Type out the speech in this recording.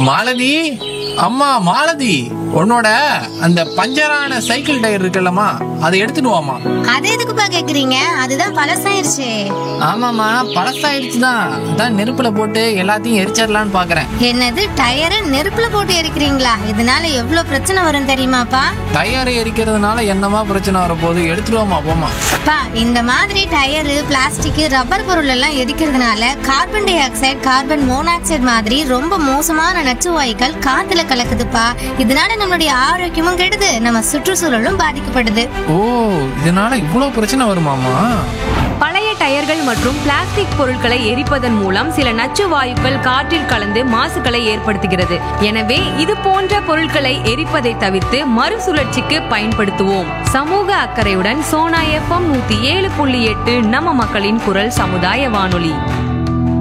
மாலதி அம்மா மாலதி உன்னோட அந்த பஞ்சரான சைக்கிள் டயர் இருக்குல்லம்மா அதை எடுத்துட்டு வாமா அது எதுக்குப்பா கேக்குறீங்க அதுதான் பழசாயிருச்சு ஆமாம்மா பழசாயிடுச்சு தான் அதான் நெருப்புல போட்டு எல்லாத்தையும் எரிச்சிடலான்னு பாக்குறேன் என்னது டயரை நெருப்புல போட்டு எரிக்கிறீங்களா இதனால எவ்வளவு பிரச்சனை வரும் தெரியுமாப்பா டயரை எரிக்கிறதுனால என்னமா பிரச்சனை வரப்போகுது எடுத்துட்டு வாமா போமா பா இந்த மாதிரி டயரு பிளாஸ்டிக் ரப்பர் பொருள் எல்லாம் எரிக்கிறதுனால carbon dioxide carbon monoxide மாதிரி ரொம்ப மோசமான நச்சு வாயுக்கள் காத்துல கலக்குதுப்பா இதனால நம்மளுடைய ஆரோக்கியமும் கெடுது நம்ம சுற்றுச்சூழலும் பாதிக்கப்படுது ஓ இதனால இவ்வளோ பிரச்சனை வருமாமா பழைய டயர்கள் மற்றும் பிளாஸ்டிக் பொருட்களை எரிப்பதன் மூலம் சில நச்சு வாயுக்கள் காற்றில் கலந்து மாசுகளை ஏற்படுத்துகிறது எனவே இது போன்ற பொருட்களை எரிப்பதை தவிர்த்து மறுசுழற்சிக்கு பயன்படுத்துவோம் சமூக அக்கறையுடன் சோனா எஃப்எம் நூத்தி ஏழு புள்ளி எட்டு நம்ம மக்களின் குரல் சமுதாய வானொலி